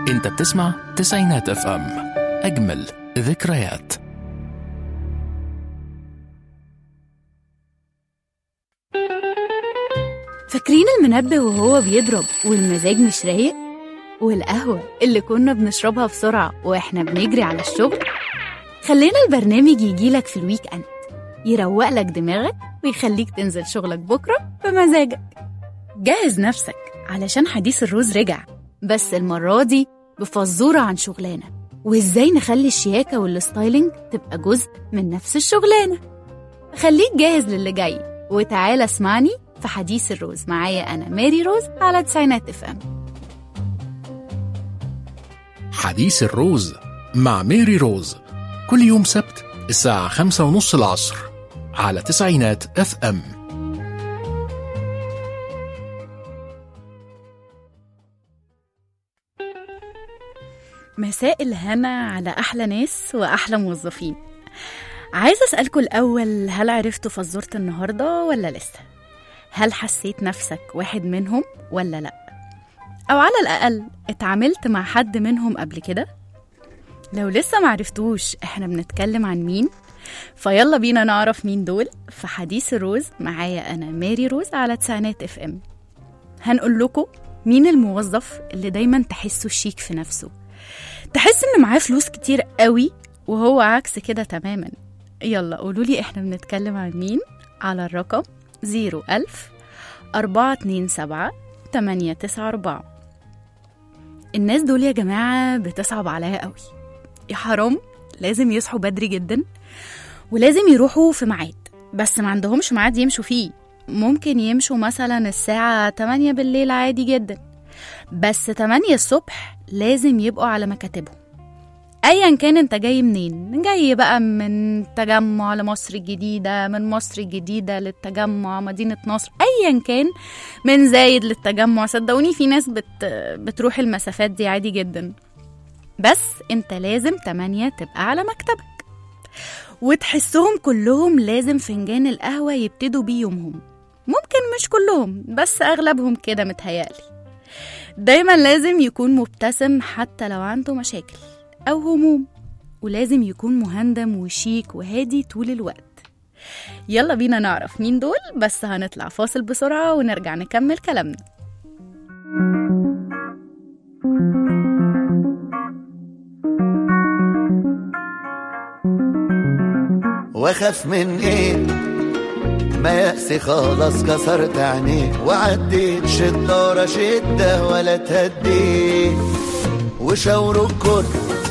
انت بتسمع تسعينات اف ام اجمل ذكريات فاكرين المنبه وهو بيضرب والمزاج مش رايق والقهوة اللي كنا بنشربها بسرعة واحنا بنجري على الشغل خلينا البرنامج يجيلك في الويك اند يروق لك دماغك ويخليك تنزل شغلك بكرة بمزاجك جهز نفسك علشان حديث الروز رجع بس المرة دي بفزورة عن شغلانة وازاي نخلي الشياكة والستايلينج تبقى جزء من نفس الشغلانة خليك جاهز للي جاي وتعالى اسمعني في حديث الروز معايا أنا ماري روز على تسعينات اف ام حديث الروز مع ميري روز كل يوم سبت الساعة خمسة ونص العصر على تسعينات اف ام مساء الهنا على أحلى ناس وأحلى موظفين عايزة أسألكوا الأول هل عرفتوا فزورة النهاردة ولا لسه؟ هل حسيت نفسك واحد منهم ولا لأ؟ أو على الأقل اتعاملت مع حد منهم قبل كده؟ لو لسه معرفتوش احنا بنتكلم عن مين؟ فيلا بينا نعرف مين دول في حديث الروز معايا أنا ماري روز على تسعينات اف ام هنقول لكم مين الموظف اللي دايما تحسه شيك في نفسه تحس ان معاه فلوس كتير قوي وهو عكس كده تماما يلا قولوا لي احنا بنتكلم عن مين على الرقم 01000 427 894 الناس دول يا جماعة بتصعب عليا قوي يا حرام لازم يصحوا بدري جدا ولازم يروحوا في ميعاد بس ما عندهمش ميعاد يمشوا فيه ممكن يمشوا مثلا الساعة 8 بالليل عادي جدا بس 8 الصبح لازم يبقوا على مكاتبهم ايا كان انت جاي منين جاي بقى من تجمع لمصر الجديدة من مصر الجديدة للتجمع مدينة نصر ايا كان من زايد للتجمع صدقوني في ناس بت بتروح المسافات دي عادي جدا بس انت لازم 8 تبقى على مكتبك وتحسهم كلهم لازم فنجان القهوة يبتدوا بيه يومهم ممكن مش كلهم بس أغلبهم كده متهيألي دايما لازم يكون مبتسم حتى لو عنده مشاكل أو هموم ولازم يكون مهندم وشيك وهادي طول الوقت يلا بينا نعرف مين دول بس هنطلع فاصل بسرعة ونرجع نكمل كلامنا واخاف من ايه ما يأسي خلاص كسرت عينيه وعديت شدة ورا شدة ولا تهديت وشاوروا الكل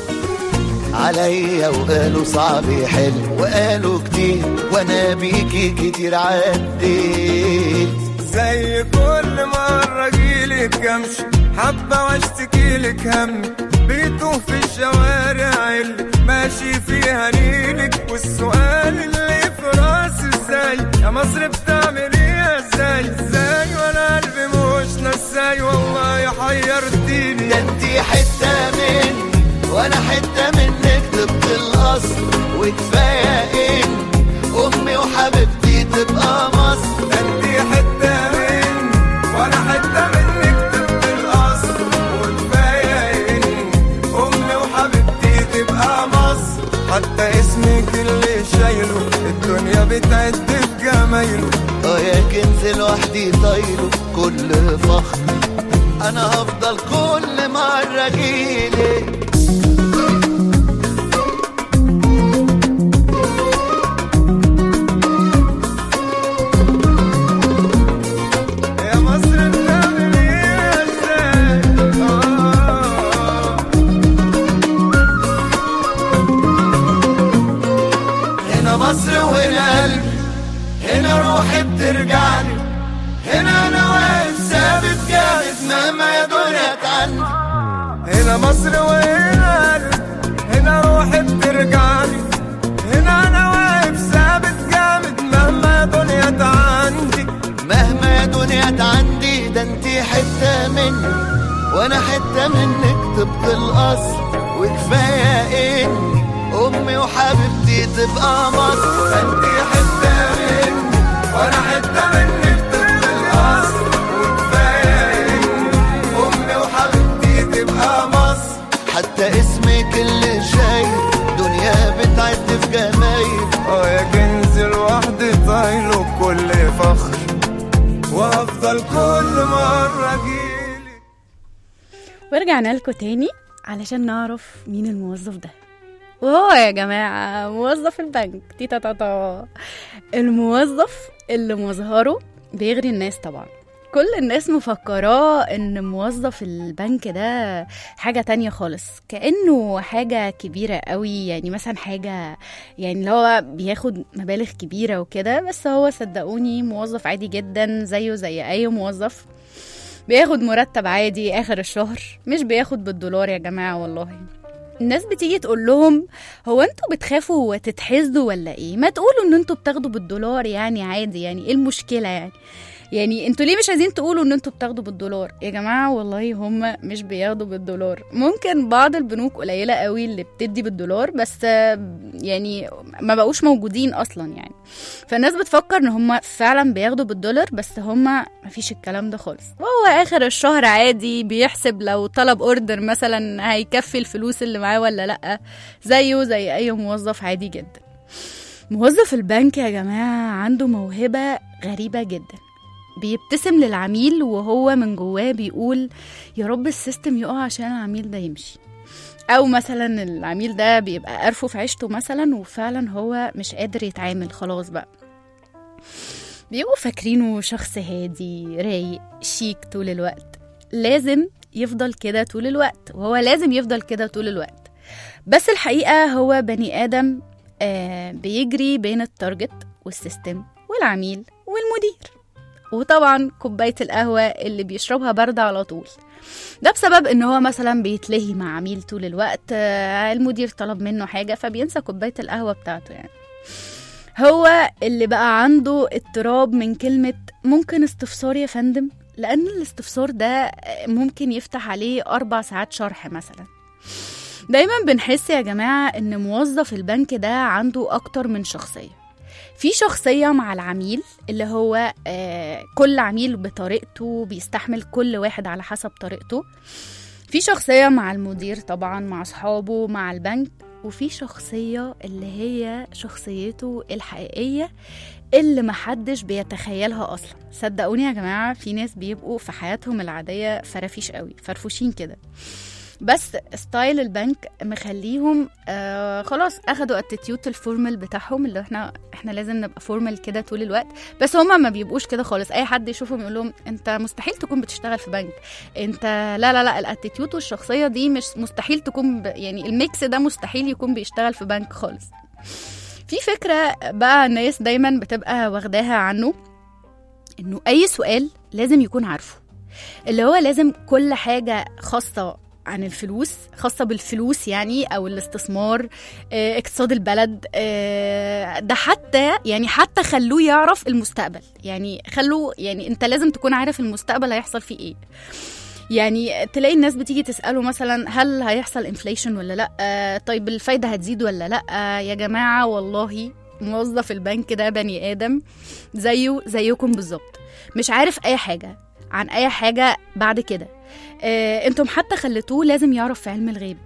عليا وقالوا صعب يحل وقالوا كتير وانا بيكي كتير عديت زي كل مرة جيلك امشي حبة واشتكيلك همي بيتوه في الشوارع اللي ماشي فيها نيلك والسؤال اللي في راسي ازاي يا مصر بتعمل ايه ازاي ازاي وانا قلبي مش نساي والله حيرتيني ده انتي حتة مني وانا حتة منك طبق الاصل وكفاية ان امي وحبيبتي تبقى مصر انتي حتة مني وانا حتة منك طب الاصل وكفاية ان امي وحبيبتي تبقى مصر حتى اسمك اللي شايله الدنيا بتعد بجمايله اه يا كنز لوحدي طايله كل فخر انا هفضل كل مرة جيلك يا مصر بتعمل ايه ازاي آه. هنا مصر وهنا قلبي هنا روحي بترجعني هنا انا واقف ثابت جامد مهما يا دنيا تعني هنا مصر وهنا قلبي، هنا روحي بترجعني هنا انا واقف ثابت جامد مهما دنيا عندي مهما يا دنيا تعندي ده انتي حتة مني وانا حتة منك طبق الاصل وكفاية اني امي وحبيبتي تبقى مصر انتي حتة مني وانا حتة منك طب الاصل وكفاية ان امي وحبيبتي تبقى مصر وافضل كل مرة اجيلك ورجعنا لكم تاني علشان نعرف مين الموظف ده وهو يا جماعة موظف البنك تيتا تاتا الموظف اللي مظهره بيغري الناس طبعا كل الناس مفكراه ان موظف البنك ده حاجة تانية خالص كأنه حاجة كبيرة قوي يعني مثلا حاجة يعني اللي هو بياخد مبالغ كبيرة وكده بس هو صدقوني موظف عادي جدا زيه زي أي موظف بياخد مرتب عادي آخر الشهر مش بياخد بالدولار يا جماعة والله الناس بتيجي تقول لهم هو انتوا بتخافوا تتحسدوا ولا ايه ما تقولوا ان انتوا بتاخدوا بالدولار يعني عادي يعني ايه المشكلة يعني يعني انتوا ليه مش عايزين تقولوا ان انتوا بتاخدوا بالدولار يا جماعة والله هم مش بياخدوا بالدولار ممكن بعض البنوك قليلة قوي اللي بتدي بالدولار بس آه، يعني ما بقوش موجودين اصلا يعني فالناس بتفكر ان هم فعلا بياخدوا بالدولار بس هم مفيش الكلام ده خالص وهو اخر الشهر عادي بيحسب لو طلب اوردر مثلا هيكفي الفلوس اللي معاه ولا لا زيه زي اي موظف عادي جدا موظف البنك يا جماعة عنده موهبة غريبة جدا بيبتسم للعميل وهو من جواه بيقول يا رب السيستم يقع عشان العميل ده يمشي او مثلا العميل ده بيبقى قرفه في عيشته مثلا وفعلا هو مش قادر يتعامل خلاص بقى بيبقوا فاكرينه شخص هادي رايق شيك طول الوقت لازم يفضل كده طول الوقت وهو لازم يفضل كده طول الوقت بس الحقيقة هو بني آدم آه بيجري بين التارجت والسيستم والعميل والمدير وطبعا كوباية القهوة اللي بيشربها باردة على طول ده بسبب ان هو مثلا بيتلهي مع عميل طول الوقت آه، المدير طلب منه حاجة فبينسى كوباية القهوة بتاعته يعني هو اللي بقى عنده اضطراب من كلمة ممكن استفسار يا فندم لأن الاستفسار ده ممكن يفتح عليه أربع ساعات شرح مثلا دايما بنحس يا جماعة إن موظف البنك ده عنده أكتر من شخصية في شخصية مع العميل اللي هو آه كل عميل بطريقته بيستحمل كل واحد على حسب طريقته في شخصية مع المدير طبعا مع أصحابه مع البنك وفي شخصية اللي هي شخصيته الحقيقية اللي محدش بيتخيلها أصلا صدقوني يا جماعة في ناس بيبقوا في حياتهم العادية فرافيش قوي فرفوشين كده بس ستايل البنك مخليهم آه خلاص اخدوا اتيتيود الفورمال بتاعهم اللي احنا احنا لازم نبقى فورمال كده طول الوقت بس هما ما بيبقوش كده خالص اي حد يشوفهم يقول لهم انت مستحيل تكون بتشتغل في بنك انت لا لا لا الاتيتيود والشخصيه دي مش مستحيل تكون ب... يعني الميكس ده مستحيل يكون بيشتغل في بنك خالص في فكره بقى الناس دايما بتبقى واخداها عنه انه اي سؤال لازم يكون عارفه اللي هو لازم كل حاجه خاصه عن الفلوس خاصة بالفلوس يعني أو الاستثمار آه، اقتصاد البلد آه، ده حتى يعني حتى خلوه يعرف المستقبل يعني خلوه يعني أنت لازم تكون عارف المستقبل هيحصل فيه إيه يعني تلاقي الناس بتيجي تسأله مثلا هل هيحصل انفليشن ولا لا آه، طيب الفايدة هتزيد ولا لا آه، يا جماعة والله موظف البنك ده بني آدم زيه زيكم بالظبط مش عارف أي حاجة عن أي حاجة بعد كده آه، انتم حتى خليتوه لازم يعرف في علم الغيب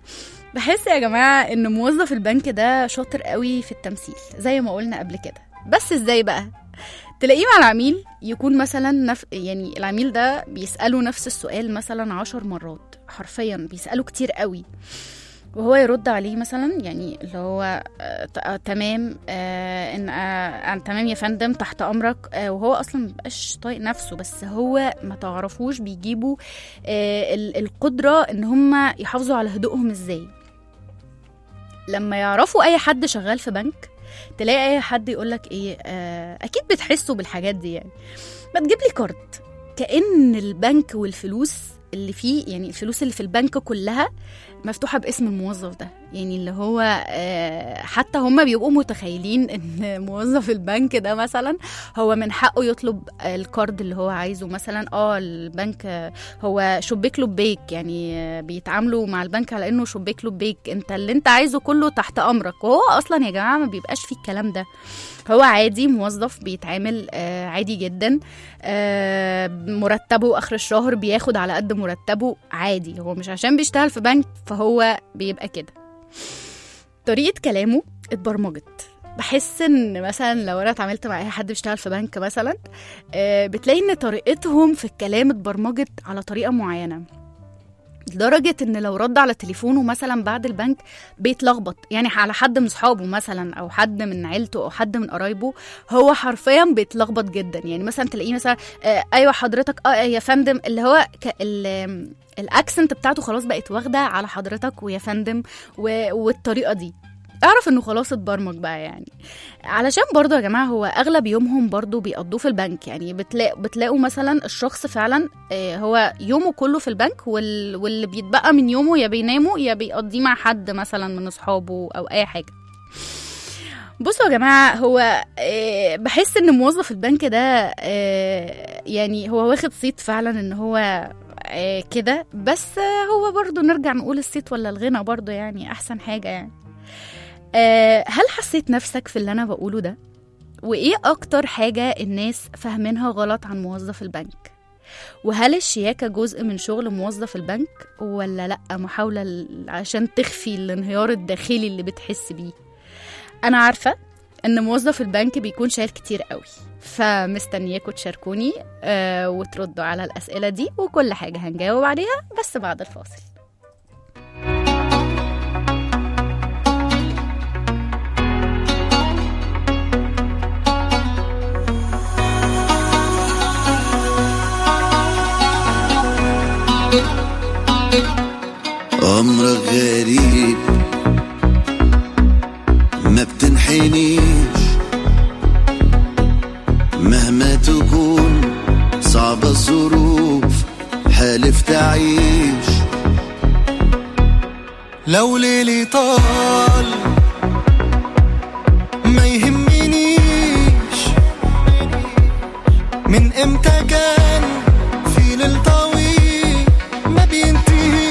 بحس يا جماعة ان موظف البنك ده شاطر قوي في التمثيل زي ما قلنا قبل كده بس ازاي بقى تلاقيه مع العميل يكون مثلا نف... يعني العميل ده بيسأله نفس السؤال مثلا عشر مرات حرفيا بيسأله كتير قوي وهو يرد عليه مثلا يعني اللي هو آه ت- آه تمام آه ان آه آه تمام يا فندم تحت امرك آه وهو اصلا مبقاش طايق نفسه بس هو ما تعرفوش بيجيبوا آه ال- القدره ان هم يحافظوا على هدوءهم ازاي لما يعرفوا اي حد شغال في بنك تلاقي اي حد يقولك ايه آه اكيد بتحسوا بالحاجات دي يعني ما تجيب لي كارد كأن البنك والفلوس اللي فيه يعني الفلوس اللي في البنك كلها مفتوحة باسم الموظف ده يعني اللي هو آه، حتى هم بيبقوا متخيلين ان موظف البنك ده مثلا هو من حقه يطلب الكارد اللي هو عايزه مثلا اه البنك آه، هو شبيك له بيك يعني آه، بيتعاملوا مع البنك على انه شبيك له بيك انت اللي انت عايزه كله تحت امرك وهو اصلا يا جماعة ما بيبقاش فيه الكلام ده هو عادي موظف بيتعامل آه، عادي جدا آه، مرتبه اخر الشهر بياخد على قد مرتبه عادي هو مش عشان بيشتغل في بنك فهو بيبقى كده طريقة كلامه اتبرمجت بحس ان مثلا لو انا اتعاملت مع اي حد بيشتغل في بنك مثلا آه، بتلاقي ان طريقتهم في الكلام اتبرمجت على طريقه معينه لدرجة ان لو رد على تليفونه مثلا بعد البنك بيتلخبط يعني على حد من صحابه مثلا او حد من عيلته او حد من قرايبه هو حرفيا بيتلخبط جدا يعني مثلا تلاقيه مثلا آه ايوه حضرتك اه يا فندم اللي هو ك- ال- الاكسنت بتاعته خلاص بقت واخده على حضرتك ويا فندم و- والطريقه دي اعرف انه خلاص اتبرمج بقى يعني علشان برضو يا جماعه هو اغلب يومهم برضو بيقضوه في البنك يعني بتلاقوا بتلاقوا مثلا الشخص فعلا آه، هو يومه كله في البنك وال... واللي بيتبقى من يومه يا بينامه يا بيقضيه مع حد مثلا من اصحابه او اي حاجه بصوا يا جماعه هو آه، بحس ان موظف البنك ده آه، يعني هو واخد صيت فعلا ان هو آه، كده بس آه، هو برضو نرجع نقول الصيت ولا الغنى برضو يعني احسن حاجه يعني آه، هل حسيت نفسك في اللي انا بقوله ده وايه اكتر حاجه الناس فاهمينها غلط عن موظف البنك وهل الشياكة جزء من شغل موظف البنك ولا لأ محاولة ل- عشان تخفي الانهيار الداخلي اللي بتحس بيه أنا عارفة إن موظف البنك بيكون شايل كتير قوي فمستنياكوا تشاركوني آه وتردوا على الأسئلة دي وكل حاجة هنجاوب عليها بس بعد الفاصل أمرك غريب ما بتنحنيش مهما تكون صعبة الظروف حالف تعيش لو ليلي طال ما يهمنيش من امتى كان في ليل طويل ما بينتهيش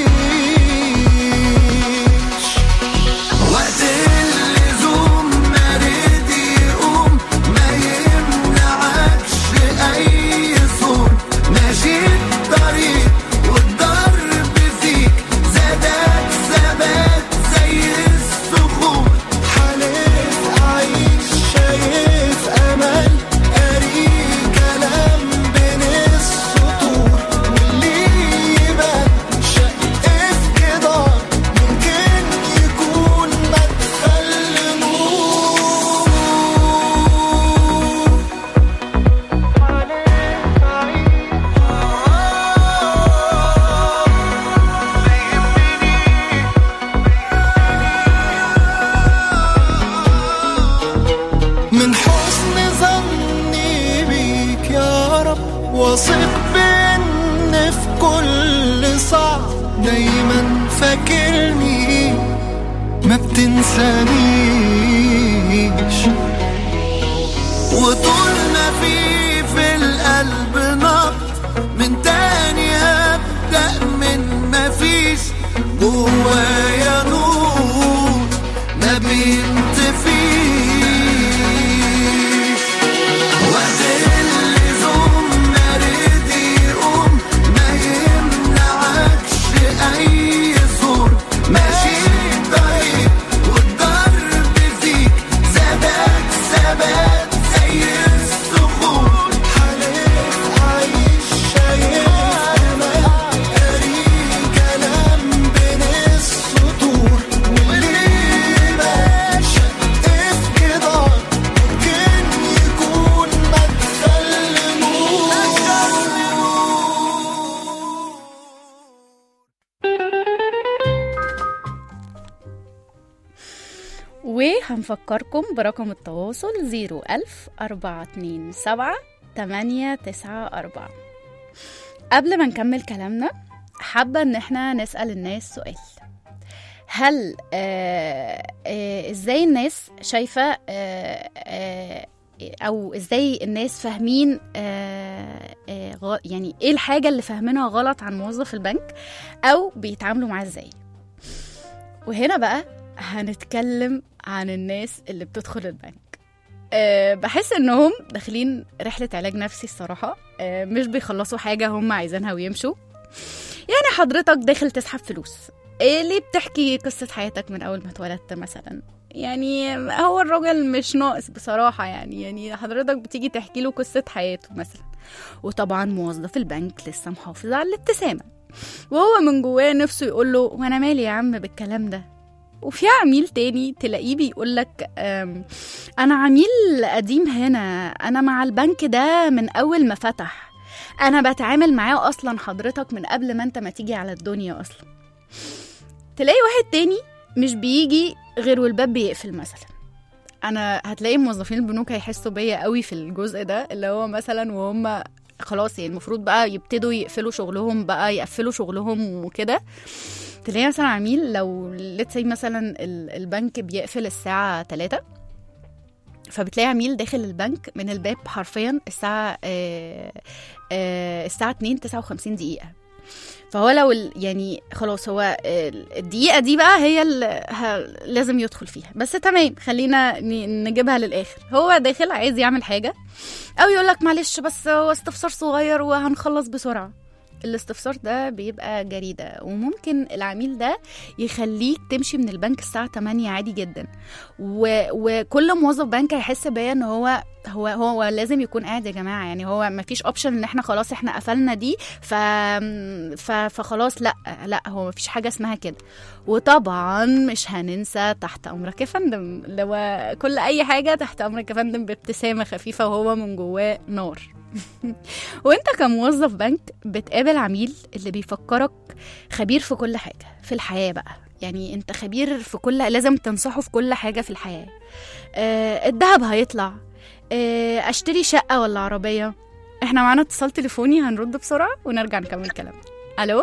وقت اللزوم ما رد يقوم ما يمنعكش اي صوت ماشي الطريق والضرب فيك زادك ثبات زي الصخور حالف اعيش شايف امل قاري كلام بين السطور واللي يبان شق في جدار ممكن يكون مدخل نور من حسن ظني بيك يا رب واثق بان في كل صعب دايما فاكرني ما بتنسانيش وطول ما في في القلب نبض من تاني هبدأ من ما فيش جوايا نور ما بينطفيش وقت اللزوم ما رد يقوم ما يمنعكش اي صور ماشي طريق والضرب فيك زادك ثبات زي الصخور حالف عايش شايف امل قاري كلام بين السطور واللي ماشي في جدار ممكن يكون مدخل نور وهنفكركم برقم التواصل 01000 427 894 قبل ما نكمل كلامنا حابة ان احنا نسأل الناس سؤال هل آه آه ازاي الناس شايفة آه آه او ازاي الناس فاهمين آه آه غ- يعني ايه الحاجة اللي فاهمينها غلط عن موظف البنك او بيتعاملوا معاه ازاي وهنا بقى هنتكلم عن الناس اللي بتدخل البنك أه بحس انهم داخلين رحلة علاج نفسي الصراحة أه مش بيخلصوا حاجة هم عايزينها ويمشوا يعني حضرتك داخل تسحب فلوس إيه ليه بتحكي قصة حياتك من أول ما اتولدت مثلا يعني هو الراجل مش ناقص بصراحة يعني يعني حضرتك بتيجي تحكي له قصة حياته مثلا وطبعا موظف البنك لسه محافظ على الابتسامة وهو من جواه نفسه يقول له وانا مالي يا عم بالكلام ده وفي عميل تاني تلاقيه بيقول لك انا عميل قديم هنا انا مع البنك ده من اول ما فتح انا بتعامل معاه اصلا حضرتك من قبل ما انت ما تيجي على الدنيا اصلا تلاقي واحد تاني مش بيجي غير والباب بيقفل مثلا انا هتلاقي موظفين البنوك هيحسوا بيا قوي في الجزء ده اللي هو مثلا وهم خلاص يعني المفروض بقى يبتدوا يقفلوا شغلهم بقى يقفلوا شغلهم وكده تلاقي مثلا عميل لو ليتس مثلا ال- البنك بيقفل الساعة 3 فبتلاقي عميل داخل البنك من الباب حرفيا الساعة آه آه الساعة 2 59 دقيقة فهو لو ال- يعني خلاص هو ال- الدقيقة دي بقى هي اللي ه- لازم يدخل فيها بس تمام خلينا ن- نجيبها للآخر هو داخل عايز يعمل حاجة أو يقول لك معلش بس هو استفسار صغير وهنخلص بسرعة الاستفسار ده بيبقى جريدة وممكن العميل ده يخليك تمشي من البنك الساعة 8 عادي جدا و... وكل موظف بنك هيحس بيا ان هو هو هو لازم يكون قاعد يا جماعة يعني هو ما فيش اوبشن ان احنا خلاص احنا قفلنا دي ف... ف... فخلاص لا لا هو ما فيش حاجة اسمها كده وطبعا مش هننسى تحت امرك يا فندم لو كل اي حاجة تحت امرك يا فندم بابتسامة خفيفة وهو من جواه نار وانت كموظف بنك بتقابل عميل اللي بيفكرك خبير في كل حاجة في الحياة بقى يعني انت خبير في كل لازم تنصحه في كل حاجة في الحياة آه الذهب هيطلع آه اشتري شقة ولا عربية احنا معانا اتصال تليفوني هنرد بسرعة ونرجع نكمل كلام الو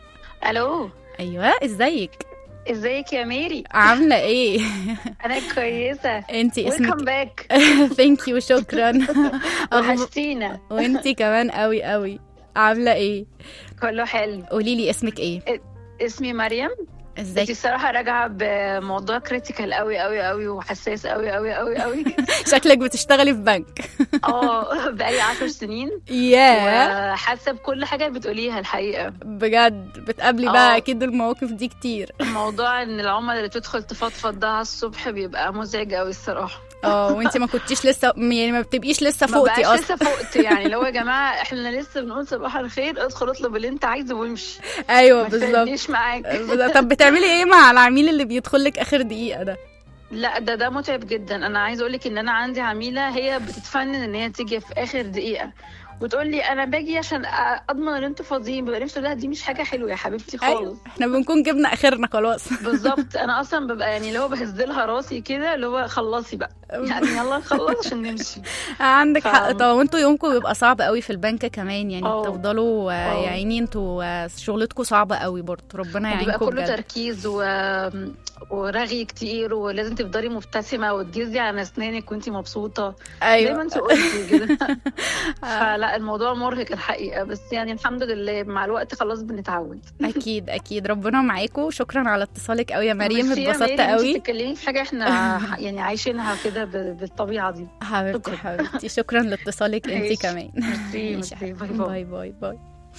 الو ايوه ازيك ازيك يا ميري عاملة ايه انا كويسه انتي ويلكم اسمك باك ثانك يو شكرا أخب- وحشتينا وانتي كمان قوي قوي عاملة ايه كله حلو قولي لي اسمك ايه اسمي مريم انت ازيك الصراحه راجعه بموضوع كريتيكال قوي قوي قوي وحساس قوي قوي قوي قوي شكلك بتشتغلي في بنك اه بقالي عشر سنين ياه وحاسه بكل حاجه بتقوليها الحقيقه بجد بتقابلي بقى آه. اكيد المواقف دي كتير موضوع ان العملاء اللي تدخل تفضفض ده على الصبح بيبقى مزعج قوي الصراحه اه وانت ما كنتيش لسه يعني ما بتبقيش لسه ما فوقتي بقاش اصلا لسه فقت يعني لو يا جماعه احنا لسه بنقول صباح الخير ادخل اطلب اللي انت عايزه وامشي ايوه ما بالظبط تسألنيش معاك بالظبط. طب بتعملي ايه مع العميل اللي بيدخل لك اخر دقيقه ده لا ده ده متعب جدا انا عايزه اقول لك ان انا عندي عميله هي بتتفنن ان هي تيجي في اخر دقيقه وتقول لي انا باجي عشان أ- اضمن ان انتوا فاضيين ببقى نفسي أقول لها دي مش حاجه حلوه يا حبيبتي خالص ايوه احنا بنكون جبنا اخرنا خلاص بالظبط انا اصلا ببقى يعني اللي هو بهزلها راسي كده اللي هو خلصي بقى يعني يلا نخلص عشان نمشي عندك ف- حق طبعا وانتوا يومكم بيبقى صعب قوي في البنك كمان يعني اه. بتفضلوا آه، اه. يا عيني انتوا آه، شغلتكم صعبه قوي برضه ربنا وبيبقى يعينكم كله بجد تركيز و... ورغي كتير ولازم تفضلي مبتسمه وتجزي على اسنانك وانتي مبسوطه زي ما ايوه انت قلتي كده فلا الموضوع مرهق الحقيقه بس يعني الحمد لله مع الوقت خلاص بنتعود اكيد اكيد ربنا معاكم شكرا على اتصالك قوي يا مريم ميرسي يا اتبسطت ميري، انتي قوي بتتكلمي في حاجه احنا ح- يعني عايشينها كده ب- بالطبيعه دي حبيبتي شكرا. حبيبتي شكرا لاتصالك انت ماشي. كمان ميرسي ماشي ميرسي يا باي حبيبتي. باي باي باي باي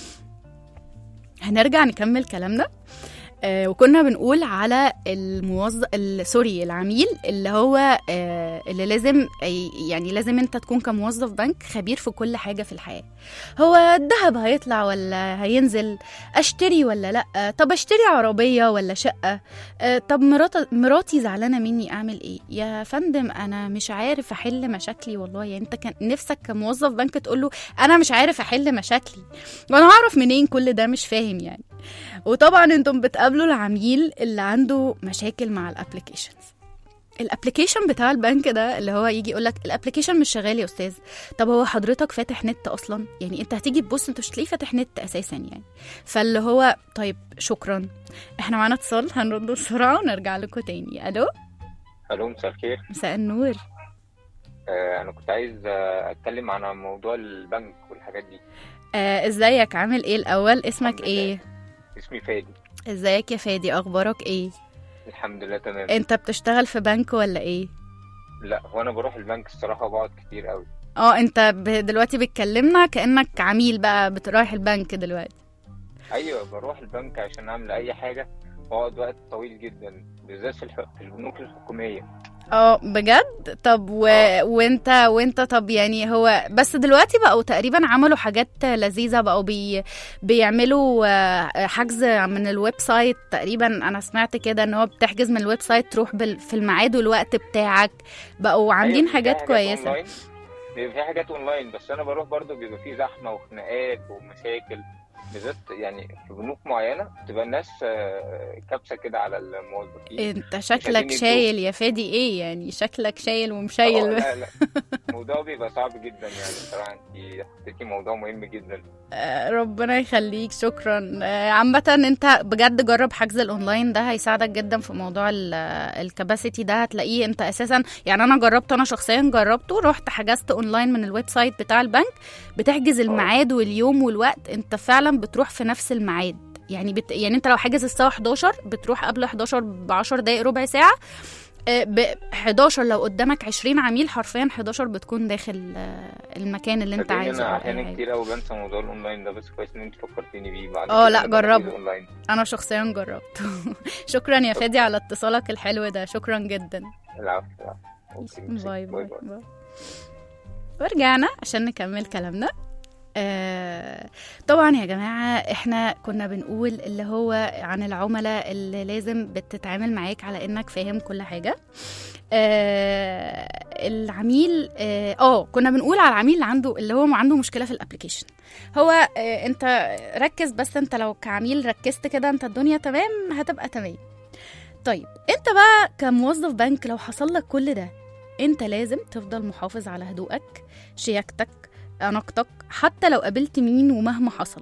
هنرجع نكمل كلامنا آه وكنا بنقول على الموظف ال- سوري العميل اللي هو آه اللي لازم أي- يعني لازم انت تكون كموظف بنك خبير في كل حاجه في الحياه هو الذهب هيطلع ولا هينزل اشتري ولا لا طب اشتري عربيه ولا شقه آه طب مرات مراتي زعلانه مني اعمل ايه يا فندم انا مش عارف احل مشاكلي والله يعني انت كان نفسك كموظف بنك تقول له انا مش عارف احل مشاكلي وانا هعرف منين كل ده مش فاهم يعني وطبعا انتم بتقابلوا العميل اللي عنده مشاكل مع الابلكيشنز الابلكيشن بتاع البنك ده اللي هو يجي يقول لك الابلكيشن مش شغال يا استاذ طب هو حضرتك فاتح نت اصلا يعني انت هتيجي تبص انت مش هتلاقيه فاتح نت اساسا يعني فاللي هو طيب شكرا احنا معانا اتصال هنرد بسرعه ونرجع لكم تاني الو الو مساء الخير مساء النور آه انا كنت عايز آه، اتكلم عن موضوع البنك والحاجات دي آه ازيك عامل ايه الاول اسمك الحمد لله. ايه اسمي فادي ازيك يا فادي اخبارك ايه الحمد لله تمام انت بتشتغل في بنك ولا ايه لا هو انا بروح البنك الصراحه وبقعد كتير قوي اه انت ب- دلوقتي بتكلمنا كانك عميل بقى بترايح البنك دلوقتي ايوه بروح البنك عشان اعمل اي حاجه واقعد وقت طويل جدا بالذات في, الح... في البنوك الحكوميه اه بجد طب و... وانت وانت طب يعني هو بس دلوقتي بقوا تقريبا عملوا حاجات لذيذه بقوا بي... بيعملوا آه، حجز من الويب سايت تقريبا انا سمعت كده ان هو بتحجز من الويب سايت تروح بال... في الميعاد والوقت بتاعك بقوا عاملين أيوة، في حاجات كويسه أونلاين. بيبقى في حاجات اونلاين بس انا بروح برضو بيبقى في زحمه وخناقات ومشاكل بالذات يعني في بنوك معينه بتبقى الناس آه، كابسه كده على الموظفين انت عايزين شكلك يدوك. شايل يا فادي ايه يعني شكلك شايل آه، ومشيل لا لا الموضوع بيبقى صعب جدا يعني بصراحه انت حطيتي موضوع مهم جدا آه، ربنا يخليك شكرا آه، عامة انت بجد جرب حجز الاونلاين ده هيساعدك جدا في موضوع الكباسيتي ده هتلاقيه انت اساسا يعني انا جربته انا شخصيا جربته رحت حجزت اونلاين من الويب سايت بتاع البنك بتحجز الميعاد واليوم والوقت انت فعلا بتروح في نفس الميعاد يعني بت... يعني انت لو حاجز الساعة 11 بتروح قبل 11 ب 10 دقايق ربع ساعة آه، ب 11 لو قدامك 20 عميل حرفيا 11 بتكون داخل آه، المكان اللي انت صدقني عايزه انا أو أي احيانا حاجة. كتير قوي بنسى موضوع الاونلاين ده بس كويس ان انت فكرتيني بيه بعد اه، كده لا، أنا بجرب جربه. الاونلاين انا شخصيا جربته شكرا يا فادي على اتصالك الحلو ده شكرا جدا العفو العفو. أوكي، ميرسي. باي باي باي ورجعنا عشان نكمل كلامنا آه طبعا يا جماعة احنا كنا بنقول اللي هو عن العملاء اللي لازم بتتعامل معاك على انك فاهم كل حاجة آه العميل اه آه، كنا بنقول على العميل اللي عنده اللي هو عنده مشكلة في الابليكيشن هو آه انت ركز بس انت لو كعميل ركزت كده انت الدنيا تمام هتبقى تمام طيب انت بقى كموظف بنك لو حصل لك كل ده انت لازم تفضل محافظ على هدوءك شياكتك اناقتك حتى لو قابلت مين ومهما حصل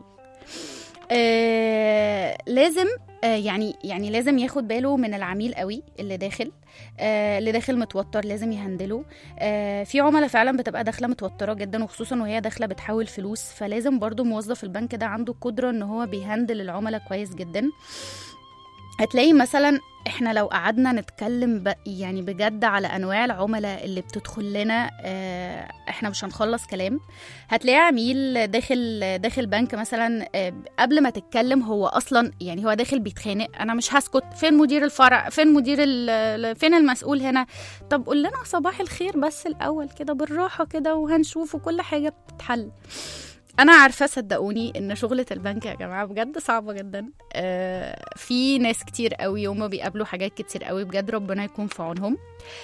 آه لازم آه يعني يعني لازم ياخد باله من العميل قوي اللي داخل آه اللي داخل متوتر لازم يهندله آه في عملاء فعلا بتبقى داخله متوتره جدا وخصوصا وهي داخله بتحول فلوس فلازم برضو موظف البنك ده عنده قدره ان هو بيهندل العملاء كويس جدا هتلاقي مثلا احنا لو قعدنا نتكلم ب... يعني بجد على انواع العملاء اللي بتدخل لنا اه احنا مش هنخلص كلام هتلاقي عميل داخل داخل بنك مثلا اه قبل ما تتكلم هو اصلا يعني هو داخل بيتخانق انا مش هسكت فين مدير الفرع فين مدير ال... فين المسؤول هنا طب قول لنا صباح الخير بس الاول كده بالراحه كده وهنشوف وكل حاجه بتتحل انا عارفه صدقوني ان شغله البنك يا جماعه بجد صعبه جدا آه في ناس كتير قوي هما بيقابلوا حاجات كتير قوي بجد ربنا يكون في عونهم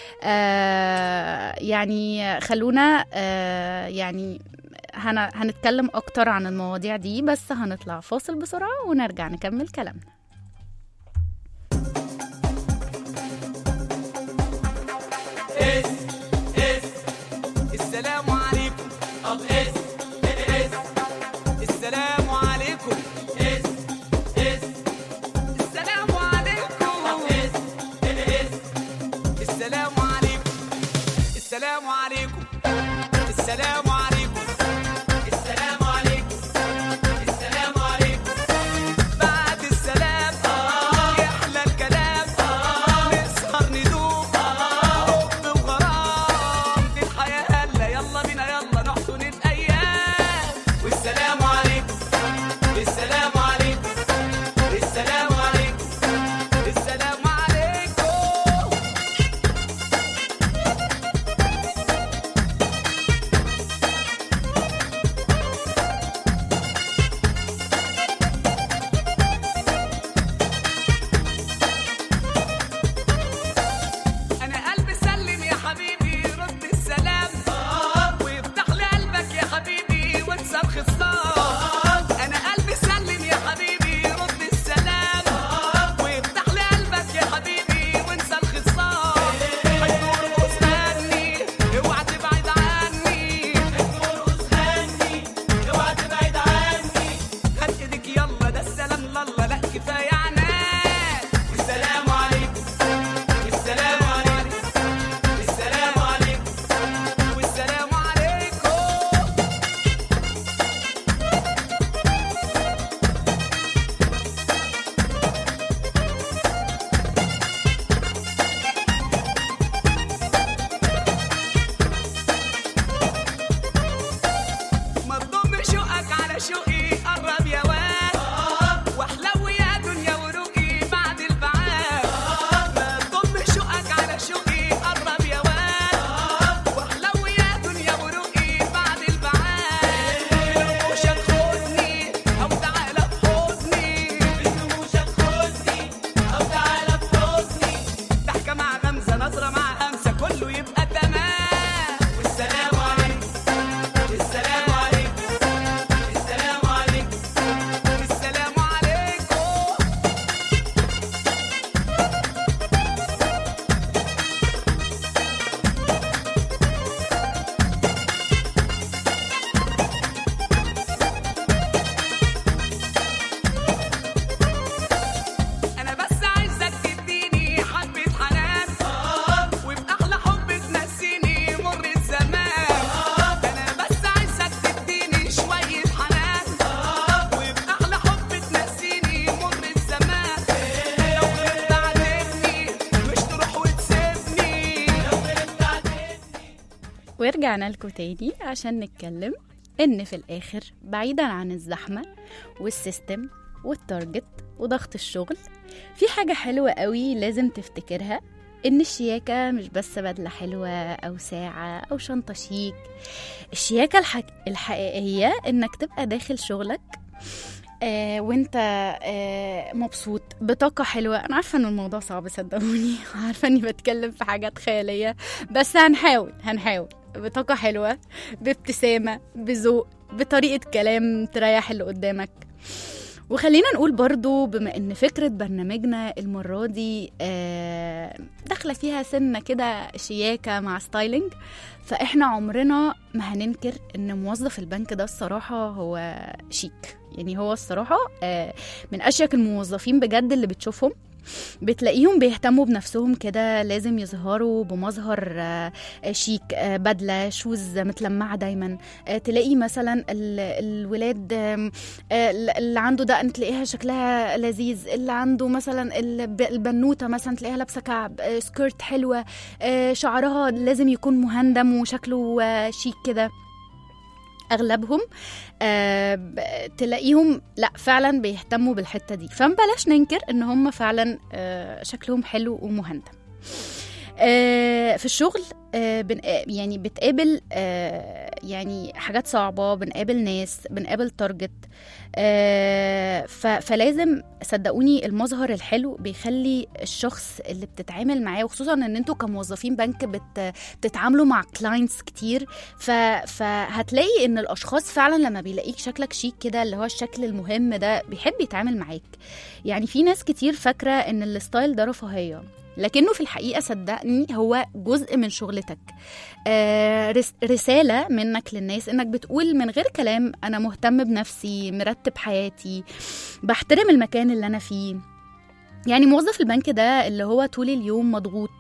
آه يعني خلونا آه يعني هن هنتكلم اكتر عن المواضيع دي بس هنطلع فاصل بسرعه ونرجع نكمل كلامنا السلام عليكم طب اس اس السلام عليكم اس اس السلام عليكم طب اس اس السلام عليكم السلام عليكم السلام عليكم السلام عليكم السلام عليكم بعد السلام يحلى الكلام نسهر ندوب حب وغرام دي الحياة هلا يلا بينا يلا نحضن الأيام والسلام عليكم السلام عليكم السلام عليكم السلام عليكم انا قلبي سلم يا حبيبي رد السلام ويفتح لي قلبك يا حبيبي وانسى الخصام انا قلبي سلم ورجعنا لكم تاني عشان نتكلم إن في الآخر بعيدا عن الزحمة والسيستم والتارجت وضغط الشغل في حاجة حلوة قوي لازم تفتكرها إن الشياكة مش بس بدلة حلوة أو ساعة أو شنطة شيك الشياكة الحك... الحقيقية إنك تبقى داخل شغلك آه وانت آه مبسوط بطاقة حلوة أنا عارفة إن الموضوع صعب صدقوني عارفة إني بتكلم في حاجات خيالية بس هنحاول هنحاول بطاقة حلوة بابتسامة بذوق بطريقة كلام تريح اللي قدامك وخلينا نقول برضو بما ان فكرة برنامجنا المرة دي آه، داخلة فيها سنة كده شياكة مع ستايلينج فاحنا عمرنا ما هننكر ان موظف البنك ده الصراحة هو شيك يعني هو الصراحة آه، من اشيك الموظفين بجد اللي بتشوفهم بتلاقيهم بيهتموا بنفسهم كده لازم يظهروا بمظهر آه، شيك آه، بدلة شوز متلمعة دايما آه، تلاقي مثلا ال- الولاد آم، آه، اللي عنده دقن تلاقيها شكلها لذيذ اللي عنده مثلا الب- البنوتة مثلا تلاقيها لابسة كعب آه، سكيرت حلوة آه، شعرها لازم يكون مهندم وشكله آه، شيك كده اغلبهم آه ب- تلاقيهم لا فعلا بيهتموا بالحته دي فمبلاش ننكر ان هم فعلا آه شكلهم حلو ومهندم آه في الشغل آه بن يعني بتقابل آه يعني حاجات صعبة بنقابل ناس بنقابل تارجت آه ف- فلازم صدقوني المظهر الحلو بيخلي الشخص اللي بتتعامل معاه وخصوصا ان انتوا كموظفين بنك بت بتتعاملوا مع كلاينتس كتير ف... فهتلاقي ان الاشخاص فعلا لما بيلاقيك شكلك شيك كده اللي هو الشكل المهم ده بيحب يتعامل معاك يعني في ناس كتير فاكره ان الستايل ده رفاهيه لكنه في الحقيقه صدقني هو جزء من شغلتك آه رس- رساله منك للناس انك بتقول من غير كلام انا مهتم بنفسي مرتب حياتي بحترم المكان اللي انا فيه يعني موظف البنك ده اللي هو طول اليوم مضغوط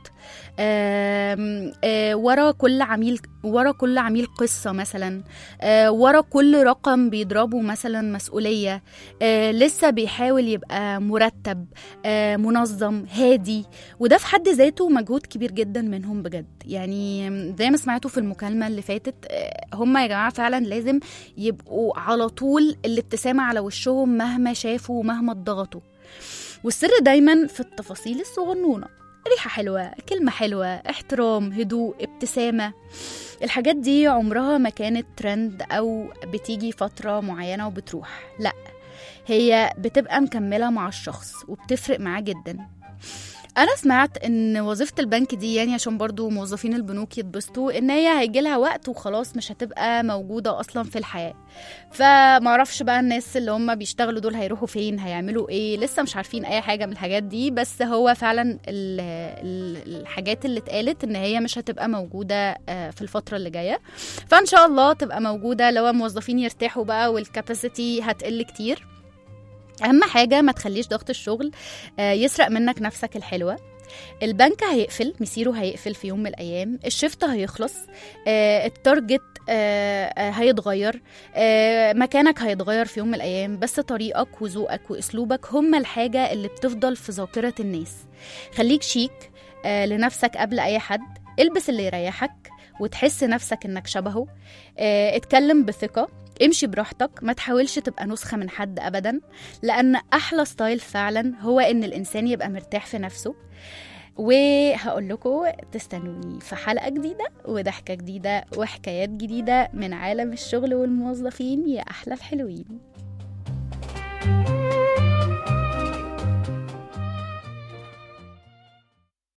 آم، آه، ورا كل عميل ورا كل عميل قصة مثلا آه، ورا كل رقم بيضربه مثلا مسؤولية آه، لسه بيحاول يبقى مرتب آه، منظم هادي وده في حد ذاته مجهود كبير جدا منهم بجد يعني زي ما سمعتوا في المكالمة اللي فاتت آه، هم يا جماعة فعلا لازم يبقوا على طول الابتسامة على وشهم مهما شافوا ومهما اتضغطوا والسر دايما في التفاصيل الصغنونة ريحة حلوة كلمة حلوة احترام هدوء ابتسامة الحاجات دي عمرها ما كانت ترند أو بتيجي فترة معينة وبتروح لا هي بتبقى مكملة مع الشخص وبتفرق معاه جدا انا سمعت ان وظيفه البنك دي يعني عشان برضو موظفين البنوك يتبسطوا ان هي هيجي لها وقت وخلاص مش هتبقى موجوده اصلا في الحياه فمعرفش بقى الناس اللي هم بيشتغلوا دول هيروحوا فين هيعملوا ايه لسه مش عارفين اي حاجه من الحاجات دي بس هو فعلا ال- ال- الحاجات اللي اتقالت ان هي مش هتبقى موجوده آه، في الفتره اللي جايه فان شاء الله تبقى موجوده لو الموظفين يرتاحوا بقى والكاباسيتي هتقل كتير اهم حاجه ما تخليش ضغط الشغل آه، يسرق منك نفسك الحلوه البنك هيقفل مسيره هيقفل في يوم من الايام الشفت هيخلص آه، التارجت آه، آه، هيتغير آه، مكانك هيتغير في يوم من الايام بس طريقك وذوقك واسلوبك هم الحاجه اللي بتفضل في ذاكره الناس خليك شيك آه، لنفسك قبل اي حد البس اللي يريحك وتحس نفسك انك شبهه آه، اتكلم بثقه امشي براحتك ما تحاولش تبقى نسخة من حد أبدا لأن أحلى ستايل فعلا هو إن الإنسان يبقى مرتاح في نفسه وهقول لكم تستنوني في حلقة جديدة وضحكة جديدة وحكايات جديدة من عالم الشغل والموظفين يا أحلى الحلوين